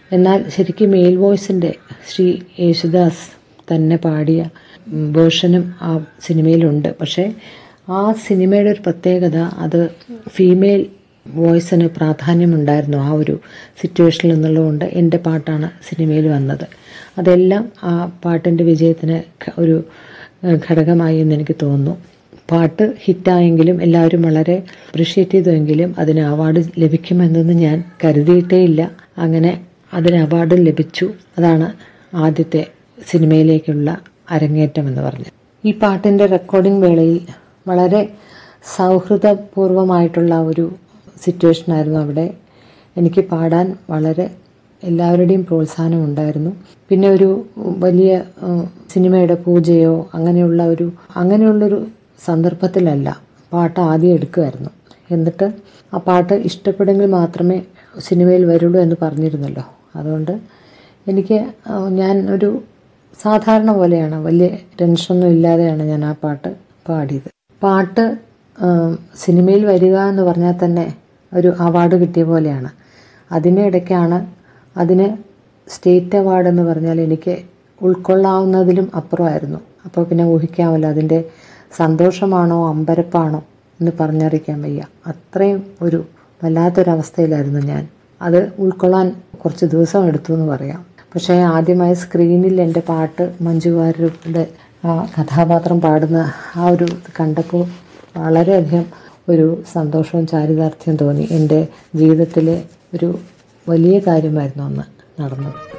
എന്നാൽ ശരിക്കും മെയിൽ വോയിസിൻ്റെ ശ്രീ യേശുദാസ് തന്നെ പാടിയ വേർഷനും ആ സിനിമയിലുണ്ട് പക്ഷേ ആ സിനിമയുടെ ഒരു പ്രത്യേകത അത് ഫീമെയിൽ വോയിസിന് പ്രാധാന്യമുണ്ടായിരുന്നു ആ ഒരു സിറ്റുവേഷനിൽ എന്നുള്ളതുകൊണ്ട് എൻ്റെ പാട്ടാണ് സിനിമയിൽ വന്നത് അതെല്ലാം ആ പാട്ടിൻ്റെ വിജയത്തിന് ഘ- ഒരു ഏഹ്, ഘടകമായി എന്ന് എനിക്ക് തോന്നുന്നു പാട്ട് ഹിറ്റായെങ്കിലും എല്ലാവരും വളരെ അപ്രിഷ്യേറ്റ് ചെയ്തുവെങ്കിലും അതിന് അവാർഡ് ലഭിക്കുമെന്നൊന്നും ഞാൻ കരുതിയിട്ടേയില്ല അങ്ങനെ അതിന് അവാർഡ് ലഭിച്ചു അതാണ് ആദ്യത്തെ സിനിമയിലേക്കുള്ള അരങ്ങേറ്റം എന്ന് പറഞ്ഞത് ഈ പാട്ടിൻ്റെ റെക്കോർഡിംഗ് വേളയിൽ വളരെ സൗഹൃദപൂർവമായിട്ടുള്ള ഒരു സിറ്റുവേഷനായിരുന്നു അവിടെ എനിക്ക് പാടാൻ വളരെ എല്ലാവരുടെയും പ്രോത്സാഹനം ഉണ്ടായിരുന്നു പിന്നെ ഒരു വലിയ ഉം, സിനിമയുടെ പൂജയോ അങ്ങനെയുള്ള ഒരു അങ്ങനെയുള്ളൊരു സന്ദർഭത്തിലല്ല പാട്ട് ആദ്യം എടുക്കുമായിരുന്നു എന്നിട്ട് ആ പാട്ട് ഇഷ്ടപ്പെടുമെങ്കിൽ മാത്രമേ സിനിമയിൽ വരുള്ളൂ എന്ന് പറഞ്ഞിരുന്നല്ലോ അതുകൊണ്ട് എനിക്ക് ആ, ഞാൻ ഒരു സാധാരണ പോലെയാണ് വലിയ ടെൻഷനൊന്നും ഇല്ലാതെയാണ് ഞാൻ ആ പാട്ട് പാടിയത് പാട്ട് ആ, സിനിമയിൽ വരിക എന്ന് പറഞ്ഞാൽ തന്നെ ഒരു അവാർഡ് കിട്ടിയ പോലെയാണ് അതിനിടയ്ക്കാണ് അതിന് സ്റ്റേറ്റ് അവാർഡ് എന്ന് പറഞ്ഞാൽ എനിക്ക് ഉൾക്കൊള്ളാവുന്നതിലും അപ്പുറമായിരുന്നു അപ്പോൾ പിന്നെ ഊഹിക്കാമല്ലോ അതിൻ്റെ സന്തോഷമാണോ അമ്പരപ്പാണോ എന്ന് പറഞ്ഞറിയിക്കാൻ വയ്യ അത്രയും ഒരു വല്ലാത്തൊരവസ്ഥയിലായിരുന്നു ഞാൻ അത് ഉൾക്കൊള്ളാൻ കുറച്ച് ദിവസം എടുത്തു എന്ന് പറയാം പക്ഷേ ആദ്യമായി സ്ക്രീനിൽ എൻ്റെ പാട്ട് മഞ്ജു വാര്യരുടെ ആ കഥാപാത്രം പാടുന്ന ആ ഒരു ഇത് കണ്ടപ്പോൾ വളരെയധികം ഒരു സന്തോഷവും ചാരിതാർത്ഥ്യം തോന്നി എൻ്റെ ജീവിതത്തിലെ ഒരു വലിയ കാര്യമായിരുന്നു അന്ന് നടന്നത്